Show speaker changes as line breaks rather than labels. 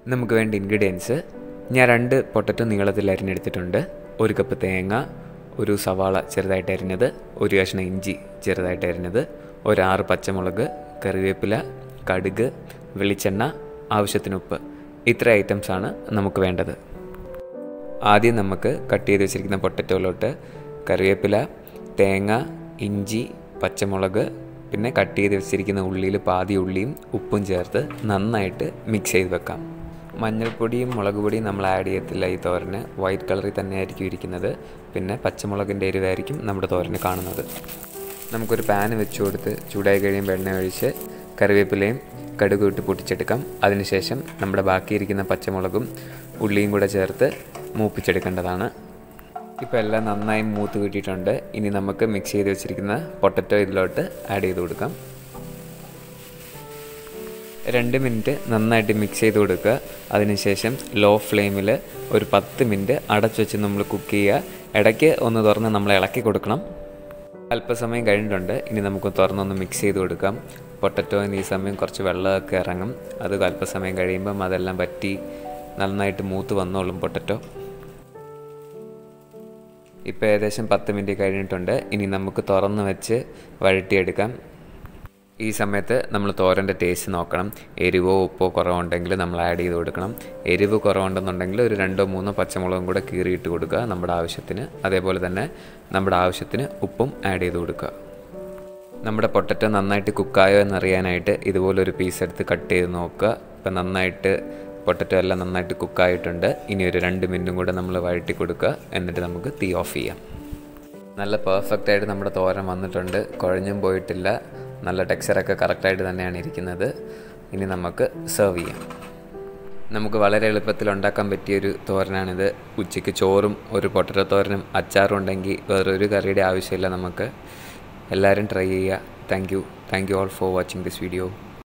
നമുക്ക് വേണ്ട ഇൻഗ്രീഡിയൻസ് ഞാൻ രണ്ട് പൊട്ടറ്റോ നീളത്തിൽ അരിഞ്ഞെടുത്തിട്ടുണ്ട് ഒരു കപ്പ് തേങ്ങ ഒരു സവാള ചെറുതായിട്ട് അരിഞ്ഞത് ഒരു കഷ്ണം ഇഞ്ചി ചെറുതായിട്ട് അരിഞ്ഞത് ഒരു ആറ് പച്ചമുളക് കറിവേപ്പില കടുക് വെളിച്ചെണ്ണ ആവശ്യത്തിന് ഉപ്പ് ഇത്ര ഐറ്റംസാണ് നമുക്ക് വേണ്ടത് ആദ്യം നമുക്ക് കട്ട് ചെയ്ത് വെച്ചിരിക്കുന്ന പൊട്ടറ്റോയിലോട്ട് കറിവേപ്പില തേങ്ങ ഇഞ്ചി പച്ചമുളക് പിന്നെ കട്ട് ചെയ്ത് വെച്ചിരിക്കുന്ന ഉള്ളിയിൽ പാതി ഉള്ളിയും ഉപ്പും ചേർത്ത് നന്നായിട്ട് മിക്സ് ചെയ്ത് വെക്കാം മഞ്ഞൾപ്പൊടിയും മുളക് പൊടിയും നമ്മൾ ആഡ് ചെയ്യത്തില്ല ഈ തോരന് വൈറ്റ് കളറിൽ തന്നെ ആയിരിക്കും ഇരിക്കുന്നത് പിന്നെ പച്ചമുളകിൻ്റെ എരിവായിരിക്കും നമ്മുടെ തോരന് കാണുന്നത് നമുക്കൊരു പാന് വെച്ച് കൊടുത്ത് ചൂടായി കഴിയുമ്പോൾ എണ്ണ ഒഴിച്ച് കറിവേപ്പിലയും കടുക് ഇട്ട് പൊട്ടിച്ചെടുക്കാം അതിനുശേഷം നമ്മുടെ ബാക്കിയിരിക്കുന്ന പച്ചമുളകും ഉള്ളിയും കൂടെ ചേർത്ത് മൂപ്പിച്ചെടുക്കേണ്ടതാണ് ഇപ്പോൾ എല്ലാം നന്നായി മൂത്ത് കിട്ടിയിട്ടുണ്ട് ഇനി നമുക്ക് മിക്സ് ചെയ്ത് വെച്ചിരിക്കുന്ന പൊട്ടറ്റോ ഇതിലോട്ട് ആഡ് ചെയ്ത് കൊടുക്കാം രണ്ട് മിനിറ്റ് നന്നായിട്ട് മിക്സ് ചെയ്ത് കൊടുക്കുക അതിനുശേഷം ലോ ഫ്ലെയിമിൽ ഒരു പത്ത് മിനിറ്റ് അടച്ചു വെച്ച് നമ്മൾ കുക്ക് ചെയ്യുക ഇടയ്ക്ക് ഒന്ന് തുറന്ന് നമ്മൾ ഇളക്കി കൊടുക്കണം അല്പസമയം കഴിഞ്ഞിട്ടുണ്ട് ഇനി നമുക്ക് തുറന്നൊന്ന് മിക്സ് ചെയ്ത് കൊടുക്കാം പൊട്ടറ്റോന് ഈ സമയം കുറച്ച് വെള്ളമൊക്കെ ഇറങ്ങും അത് അല്പസമയം കഴിയുമ്പം അതെല്ലാം പറ്റി നന്നായിട്ട് മൂത്ത് വന്നോളും പൊട്ടറ്റോ ഇപ്പോൾ ഏകദേശം പത്ത് മിനിറ്റ് കഴിഞ്ഞിട്ടുണ്ട് ഇനി നമുക്ക് തുറന്ന് വെച്ച് വഴറ്റിയെടുക്കാം ഈ സമയത്ത് നമ്മൾ തോരൻ്റെ ടേസ്റ്റ് നോക്കണം എരിവോ ഉപ്പോ കുറവുണ്ടെങ്കിൽ നമ്മൾ ആഡ് ചെയ്ത് കൊടുക്കണം എരിവ് കുറവുണ്ടെന്നുണ്ടെങ്കിൽ ഒരു രണ്ടോ മൂന്നോ പച്ചമുളകും കൂടെ കീറിയിട്ട് കൊടുക്കുക നമ്മുടെ ആവശ്യത്തിന് അതേപോലെ തന്നെ നമ്മുടെ ആവശ്യത്തിന് ഉപ്പും ആഡ് ചെയ്ത് കൊടുക്കുക നമ്മുടെ പൊട്ടറ്റോ നന്നായിട്ട് കുക്കായോ എന്നറിയാനായിട്ട് ഇതുപോലൊരു പീസ് എടുത്ത് കട്ട് ചെയ്ത് നോക്കുക ഇപ്പം നന്നായിട്ട് പൊട്ടറ്റോ എല്ലാം നന്നായിട്ട് കുക്കായിട്ടുണ്ട് ഇനി ഒരു രണ്ട് മിനിറ്റും കൂടെ നമ്മൾ വഴറ്റി കൊടുക്കുക എന്നിട്ട് നമുക്ക് തീ ഓഫ് ചെയ്യാം നല്ല പെർഫെക്റ്റ് ആയിട്ട് നമ്മുടെ തോരൻ വന്നിട്ടുണ്ട് കുഴഞ്ഞും പോയിട്ടില്ല നല്ല ടെക്സ്ചറൊക്കെ കറക്റ്റായിട്ട് തന്നെയാണ് ഇരിക്കുന്നത് ഇനി നമുക്ക് സെർവ് ചെയ്യാം നമുക്ക് വളരെ എളുപ്പത്തിൽ ഉണ്ടാക്കാൻ പറ്റിയൊരു തോരനാണിത് ഉച്ചയ്ക്ക് ചോറും ഒരു പൊട്ടറ്റോ തോരനും അച്ചാറും ഉണ്ടെങ്കിൽ വേറൊരു കറിയുടെ ആവശ്യമില്ല നമുക്ക് എല്ലാവരും ട്രൈ ചെയ്യുക thank you thank you all for watching this video